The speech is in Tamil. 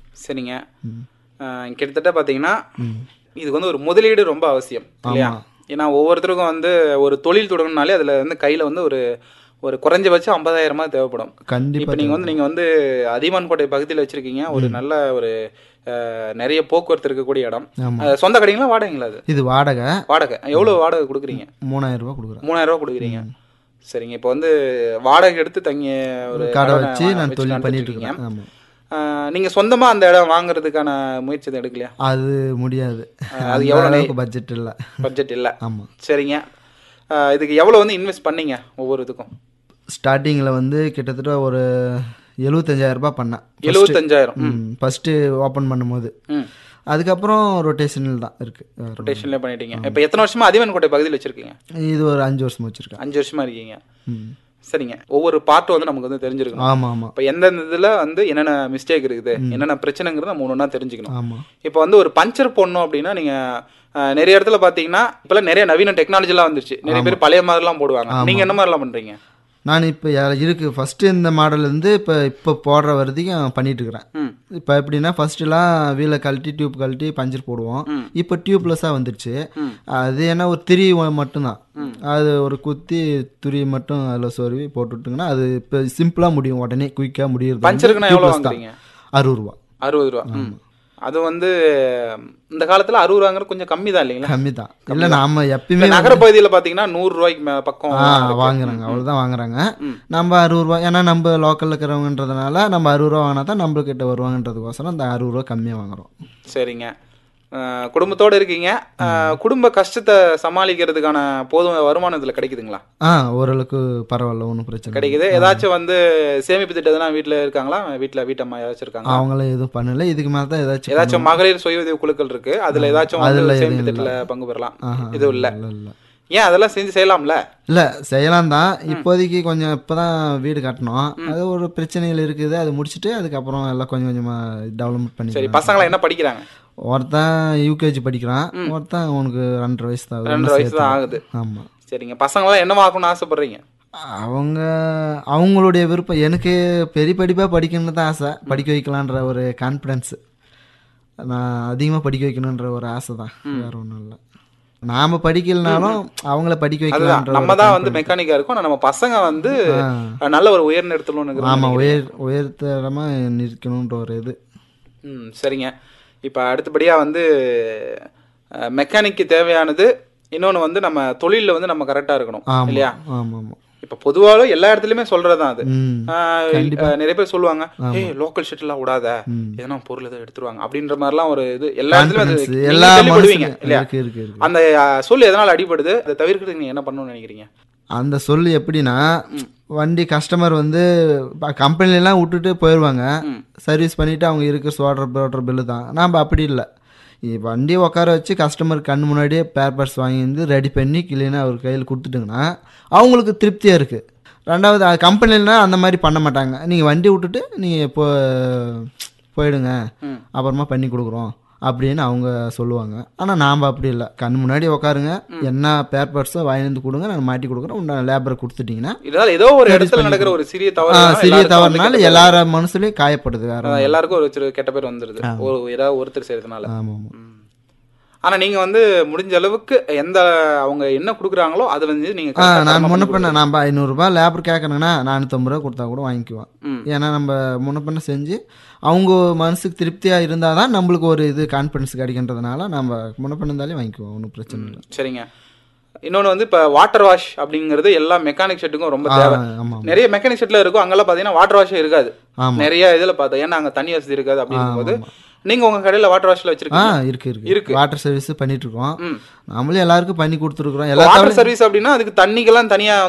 சரிங்க அஹ், கிட்டத்தட்ட பார்த்தீங்கன்னா இதுக்கு வந்து ஒரு முதலீடு ரொம்ப அவசியம் இல்லையா ஏன்னா ஒவ்வொருத்தருக்கும் வந்து ஒரு தொழில் தொடங்கணும்னாலே அதில் வந்து கையில் வந்து ஒரு ஒரு குறைஞ்சபட்சம் ஐம்பதாயிரமா தேவைப்படும் கண்டிப்பா இப்போ நீங்கள் வந்து நீங்கள் வந்து அதியமான் கோட்டை பகுதியில் வச்சிருக்கீங்க ஒரு நல்ல ஒரு அஹ், நிறைய போக்குவரத்து இருக்கக்கூடிய இடம் ஆமா. அஹ், சொந்த கடைங்களா வாடகைங்களா அது இது வாடகை வாடகை எவ்வளோ வாடகை கொடுக்குறீங்க மூணாயிரம் ரூபாய் கொடுக்குறேன் மூணாயிரம் ரூபா கொடுக்குறீங்க சரிங்க இப்போ வந்து வாடகை எடுத்து தங்கி ஒரு கடை கடனை வச்சு வா- நான் வச்சு தொழில் நடத்திட்டு பண்ணிட்டு இருக்கீங்க. இருக்கேன் ஆமா ஆஹ், நீங்க சொந்தமா அந்த இடம் வாங்குறதுக்கான முயற்சி எதுவும் எடுக்கலையா அது முடியாது அது அந்த எவ்வளவு அளவுக்கு பட்ஜெட் இல்லை பட்ஜெட் இல்ல ஆமா சரிங்க ஆஹ், இதுக்கு எவ்வளவு வந்து இன்வெஸ்ட் பண்ணீங்க ஒவ்வொரு இதுக்கும் ஸ்டார்டிங்கில் வந்து கிட்டத்தட்ட ஒரு எழுபத்தஞ்சாயிரம் ரூபாய் பண்ணேன் எழுபத்தஞ்சாயிரம் ஃபஸ்ட்டு ஓப்பன் பண்ணும்போது ம் அதுக்கப்புறம் ரொட்டேஷனில் தான் இருக்கு வேற ஒண்ணும் ரொட்டேஷன்லேயே பண்ணிட்டீங்க இப்போ எத்தனை வருஷமா அதிவன் கோட்டை பகுதியில் வச்சிருக்கீங்க இல்ல. இது ஒரு அஞ்சு வருஷம் வச்சிருக்கேன் அஞ்சு வருஷமா இருக்கீங்க ம் சரிங்க ஒவ்வொரு பார்ட்டும் வந்து நமக்கு வந்து தெரிஞ்சிருக்கணும் ஆமாம் ஆமாம் இப்போ எந்தெந்த இதில் வந்து என்னென்ன மிஸ்டேக் இருக்குது என்னென்ன பிரச்சனைங்கிறத நம்ம ஒன்று தெரிஞ்சுக்கணும் ஆமாம் இப்போ வந்து ஒரு பஞ்சர் போடணும் அப்படின்னா நீங்க அஹ், நிறைய இடத்துல பாத்தீங்கன்னா இப்பெல்லாம் நிறைய நவீன டெக்னாலஜிலாம் வந்துருச்சு நிறைய பேர் பழைய மாதிரிலாம் போடுவாங்க நீங்க என்ன மாதிரிலாம் பண்றீங்க நான் இப்போ இருக்கு ஃபஸ்ட்டு இந்த மாடல் இருந்து இப்போ இப்போ போடுற வரைக்கும் பண்ணிட்டு இருக்கிறேன் ம் இப்போ எப்படின்னா ஃபர்ஸ்ட்லாம் வீலை கழட்டி டியூப் கழட்டி பஞ்சர் போடுவோம் ம். இப்போ டியூப்லெஸ்ஸாக வந்துருச்சு ம். அது என்ன ஒரு திரி ஒ- மட்டும்தான் அது ஒரு குத்தி துரி மட்டும் அதில் சொருவி போட்டுவிட்டுங்கன்னா அது இப்போ சிம்பிளாக முடியும் உடனே குயிக்காக முடியுது பஞ்சருக்குன்னா எவ்வளவு வாங்குறீங்க அறுபது ரூபா அறுபது ரூபா ம் அது வந்து இந்த காலத்துல அறுபது ரூபாங்கிறது கொஞ்சம் கம்மி தான் இல்லைங்களா கம்மி தான் இல்லை நாம எப்பயுமே இப்ப நகர பகுதியில பாத்தீங்கன்னா நூறு ரூபாய்க்கு மே- பக்கம் ஆ வாங்குறாங்க அவ்வளோதான் வாங்குறாங்க நம்ம அறுபது ரூபா ஏன்னா நம்ம லோக்கலில் இருக்கிறவங்கன்றதுனால நம்ம அறுபது ரூபா வாங்கினா தான் நம்மளுக்கிட்ட வருவாங்கன்றதுக்கோசரம் அந்த அறுபது ரூபா கம்மியாக வாங்குறோம் சரிங்க அஹ், குடும்பத்தோட இருக்கீங்க அஹ், குடும்ப கஷ்டத்தை சமாளிக்கிறதுக்கான போதும் வருமானம் இதுல கிடைக்குதுங்களா ஆ ஓரளவுக்கு பரவாயில்ல ஒன்றும் பிரச்சனை இல்லை. கிடைக்குது ஏதாச்சும் வந்து சேமிப்பு திட்டம் எதனா வீட்டுல இருக்காங்களா வீட்டுல வீட்டம்மா ஏதாச்சும் இருக்காங்க அவங்களும் எதுவும் பண்ணல இதுக்கு மேலே தான் ஏதாச்சும் ஏதாச்சும் மகளிர் சுய உதவி குழுக்கள் இருக்கு அதுல ஏதாச்சும் வந்து அதுல சேமிப்பு எதுவும் திட்டத்துல பங்கு பெறலாம் ஆஹா, இது இல்ல இல்லை இல்லை ஏன் அதெல்லாம் செஞ்சு செய்யலாம்ல இல்லை செய்யலாம் தான் இப்போதைக்கு கொஞ்சம் இப்போ தான் வீடு கட்டணும் அது ஒரு பிரச்சனைகள் இருக்குது அது முடிச்சுட்டு அதுக்கப்புறம் எல்லாம் கொஞ்சம் கொஞ்சமாக டெவலப்மெண்ட் சரி பண்ணி பசங்களாம் என்ன படிக்கிறாங்க ஒருத்தன் யூகேஜி படிக்கிறான் ஒருத்தன் அவனுக்கு ரெண்டரை வயசு தான் ஆகுது. ரெண்டு வயசு தான் ஆகுது ஆமாம் சரிங்க பசங்களாம் என்னவா ஆகணும்னு ஆசைப்படுறீங்க அவங்க அவங்களுடைய விருப்பம் எனக்கு பெரிய படிப்பாக படிக்கணும்னு தான் ஆசை படிக்க வைக்கலான்ற ஒரு கான்ஃபிடென்ஸு நான் அதிகமாக படிக்க வைக்கணுன்ற ஒரு ஆசை தான் வேற ஒன்றும் இல்லை நாம் படிக்கலனாலும் அவங்கள படிக்க அதுதான் வைக்கலான்ற நம்ம தான் வந்து மெக்கானிக்கா இருக்கோம் ஆனா நம்ம பசங்க வந்து அஹ், நல்ல ஒரு உயர் நிறுத்தணும்னு ஆமாம் உயர் உயர்த்தரமாக நிற்கணுன்ற ஒரு இது ம் சரிங்க இப்போ அடுத்தபடியா வந்து மெக்கானிக்கு தேவையானது இன்னொன்னு வந்து நம்ம தொழில்ல வந்து நம்ம கரெக்டா இருக்கணும் ஆமாம் இல்லையா ஆமாம் ஆமாம் இப்போ பொதுவாக எல்லா இடத்துலயுமே சொல்றதுதான் அது ம் ஆஹ் அஹ் நிறைய பேர் சொல்லுவாங்க ஏய் லோக்கல் ஷிட்லாம் விடாத எதனா பொருள் எதாவது எடுத்துருவாங்க அப்படின்ற மாதிரிலாம் ஒரு இது எல்லா இடத்துலயும் அது Confidence நீங்க எல்லா கேள்விப்படுவீங்க மனசுலயும் இல்லையா இருக்கு இருக்கு இருக்கு அந்த அஹ், சொல் எதனால அடிபடுது அதை தவிர்க்கிறதுக்கு நீங்க என்ன பண்ணணும்னு நினைக்கிறீங்க அந்த சொல்லு எப்படின்னா வண்டி கஸ்டமர் வந்து கம்பெனிலாம் விட்டுட்டு போயிடுவாங்க சர்வீஸ் பண்ணிட்டு அவங்க இருக்க சோடுற போடுற பில்லு தான் நாம் அப்படி இல்லை வண்டி உட்கார வச்சு கஸ்டமர் கண் முன்னாடியே பேப்பர்ஸ் வாங்கி வந்து ரெடி பண்ணி கிளீனாக அவர் கையில் கொடுத்துட்டுங்கன்னா அவங்களுக்கு திருப்தியாக இருக்குது ரெண்டாவது கம்பெனிலனா அந்த மாதிரி பண்ண மாட்டாங்க நீங்கள் வண்டி விட்டுட்டு நீங்கள் இப்போ போயிடுங்க ம். அப்புறமா பண்ணி கொடுக்குறோம் அப்படின்னு அவங்க சொல்லுவாங்க ஆனால் நாம் அப்படி இல்லை கண் முன்னாடி உட்காருங்க என்ன பேப்பர்ஸோ வாங்கி வந்து கொடுங்க நான் மாட்டி கொடுக்குறேன் உண்டான லேபரை கொடுத்துட்டிங்கன்னா இதனால ஏதோ ஒரு இடத்துல நடக்கிற ஒரு சிறிய தவறு ஆ, தான் சிறிய எல்லாருக்கும் வந்து தவறுனால கெட்ட எல்லார மனசுலயும் காயப்படுது வேற பேர். அதான் எல்லாருக்கும் ஒரு சிறு கெட்ட பேர் வந்துருது ஒரு ஏதாவது ஒருத்தர் செய்யறதுனால ஆமாம் ஆமாம் ம். ஆனா நீங்க வந்து முடிஞ்ச அளவுக்கு எந்த அவங்க என்ன குடுக்குறாங்களோ அதை வந்து நீங்க ஆ correct ஆ நான் தரமா முன்ன பண்ணி பண்ண நம்ம ஐநூறுரூபா லேபர் கேட்கணுங்கன்னா நானூற்றம்பது ரூபா கொடுத்தா கூட வாங்கிக்குவேன் ம். ஏன்னா நம்ம முன்ன பண்ண செஞ்சு அவங்க மனசுக்கு திருப்தியாக இருந்தால் தான் நம்மளுக்கு ஒரு இது கான்ஃபிடன்ஸ் கிடைக்கின்றதுனால நம்ம முன்ன பண்ணதாலே வாங்கிக்குவோம் ஒன்றும் பிரச்சனை இல்லை சரிங்க இன்னொன்று வந்து இப்போ வாட்டர் வாஷ் அப்படிங்கிறது எல்லா மெக்கானிக் ஷெட்டுக்கும் ரொம்ப தேவை ஆமாம் நிறைய மெக்கானிக் ஷெட்ல இருக்கும் அங்கெல்லாம் பார்த்தீங்கன்னா வாட்டர் வாஷே இருக்காது ஆமாம் நிறைய இதில் பார்த்தோம் ஏன்னா அங்கே தண்ணி வசதி இருக்காது அப்படிங்கும்போது நீங்க உங்க கடையில வாட்டர் வாஷ்ல ஆ வச்சிருக்கீங்க இருக்கு இருக்கு இருக்கு. வாட்டர் சர்வீஸ் பண்ணிட்டு இருக்கோம் ம் நம்மளே எல்லாருக்கும் பண்ணி கொடுத்துருக்குறோம் எல்லா வாட்டர் சர்வீஸ் அப்படின்னா அதுக்கு தண்ணிக்கெல்லாம் தனியா